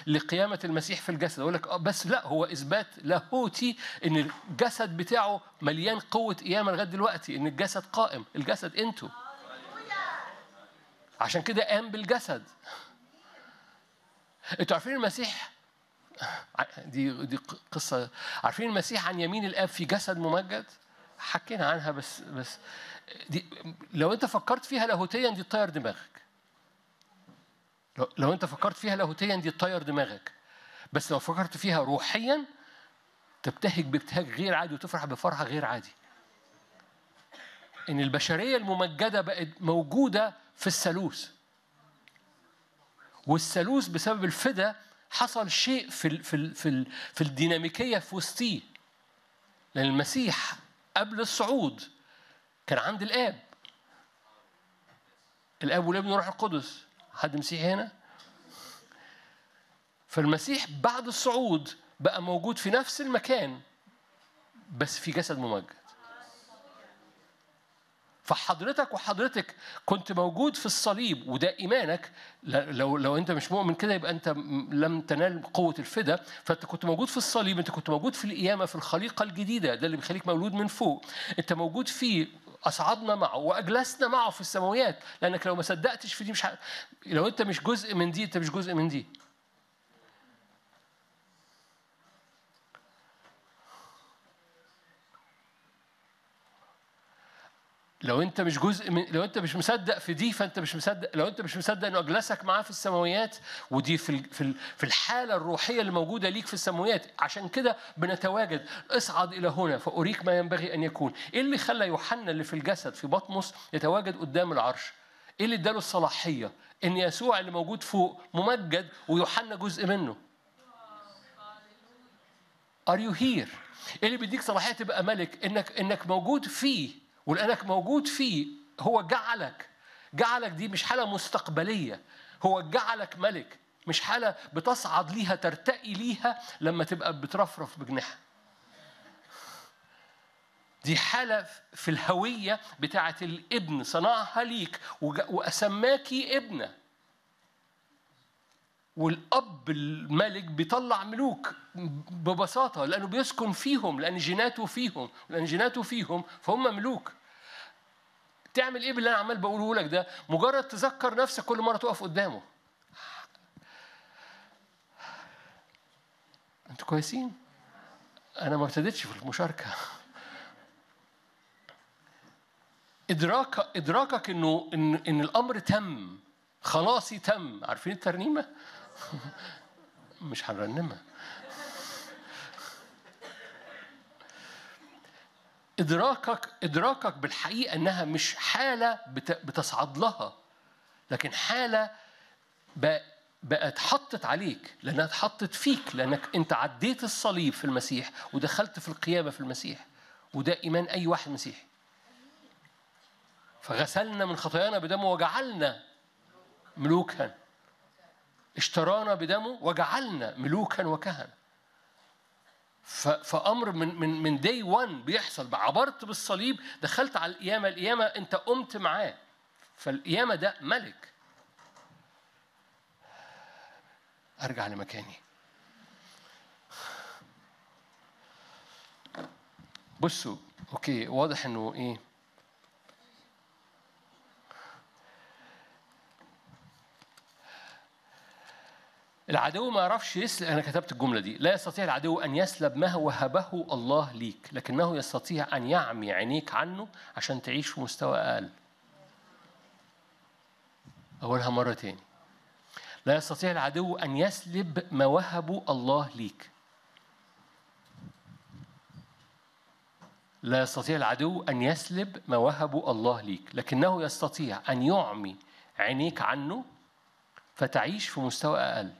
لقيامة المسيح في الجسد أقول لك آه بس لا هو إثبات لاهوتي إن الجسد بتاعه مليان قوة قيامة لغاية دلوقتي إن الجسد قائم الجسد أنتوا عشان كده قام بالجسد انتوا عارفين المسيح دي دي قصه عارفين المسيح عن يمين الاب في جسد ممجد حكينا عنها بس بس دي لو انت فكرت فيها لاهوتيا دي تطير دماغك لو, لو انت فكرت فيها لاهوتيا دي تطير دماغك بس لو فكرت فيها روحيا تبتهج بابتهاج غير عادي وتفرح بفرحه غير عادي ان البشريه الممجده بقت موجوده في الثالوث والثالوث بسبب الفدا حصل شيء في ال في ال في, ال في الديناميكيه في وسطيه لان المسيح قبل الصعود كان عند الاب الاب والابن والروح القدس حد مسيحي هنا فالمسيح بعد الصعود بقى موجود في نفس المكان بس في جسد ممجد فحضرتك وحضرتك كنت موجود في الصليب وده ايمانك لو لو انت مش مؤمن كده يبقى انت لم تنال قوه الفدا فانت كنت موجود في الصليب انت كنت موجود في القيامه في الخليقه الجديده ده اللي بيخليك مولود من فوق انت موجود فيه اصعدنا معه واجلسنا معه في السماويات لانك لو ما صدقتش في دي مش ح... لو انت مش جزء من دي انت مش جزء من دي لو انت مش جزء من لو انت مش مصدق في دي فانت مش مصدق لو انت مش مصدق انه اجلسك معاه في السماويات ودي في في في الحاله الروحيه اللي موجوده ليك في السماويات عشان كده بنتواجد اصعد الى هنا فاريك ما ينبغي ان يكون ايه اللي خلى يوحنا اللي في الجسد في بطمس يتواجد قدام العرش ايه اللي اداله الصلاحيه ان يسوع اللي موجود فوق ممجد ويوحنا جزء منه Are you here؟ ايه اللي بيديك صلاحيه تبقى ملك انك انك موجود فيه ولانك موجود فيه هو جعلك جعلك دي مش حاله مستقبليه هو جعلك ملك مش حاله بتصعد ليها ترتقي ليها لما تبقى بترفرف بجناحها دي حالة في الهوية بتاعة الابن صنعها ليك وأسماكي ابنة والأب الملك بيطلع ملوك ببساطة لأنه بيسكن فيهم لأن جيناته فيهم لأن جيناته فيهم فهم ملوك تعمل ايه باللي انا عمال بقوله لك ده مجرد تذكر نفسك كل مره تقف قدامه انتوا كويسين انا ما ابتديتش في المشاركه ادراك ادراكك انه ان ان الامر تم خلاصي تم عارفين الترنيمه مش هنرنمها ادراكك ادراكك بالحقيقه انها مش حاله بتصعد لها لكن حاله بقت حطت عليك لانها اتحطت فيك لانك انت عديت الصليب في المسيح ودخلت في القيامه في المسيح وده ايمان اي واحد مسيحي فغسلنا من خطايانا بدمه وجعلنا ملوكا اشترانا بدمه وجعلنا ملوكا وكهنه فامر من من من داي 1 بيحصل عبرت بالصليب دخلت على القيامه القيامه انت قمت معاه فالقيامه ده ملك ارجع لمكاني بصوا اوكي واضح انه ايه العدو ما يعرفش يسلب انا كتبت الجمله دي لا يستطيع العدو ان يسلب ما وهبه الله ليك لكنه يستطيع ان يعمي عينيك عنه عشان تعيش في مستوى اقل اقولها مره تاني لا يستطيع العدو ان يسلب ما وهبه الله ليك لا يستطيع العدو ان يسلب ما وهبه الله ليك لكنه يستطيع ان يعمي عينيك عنه فتعيش في مستوى اقل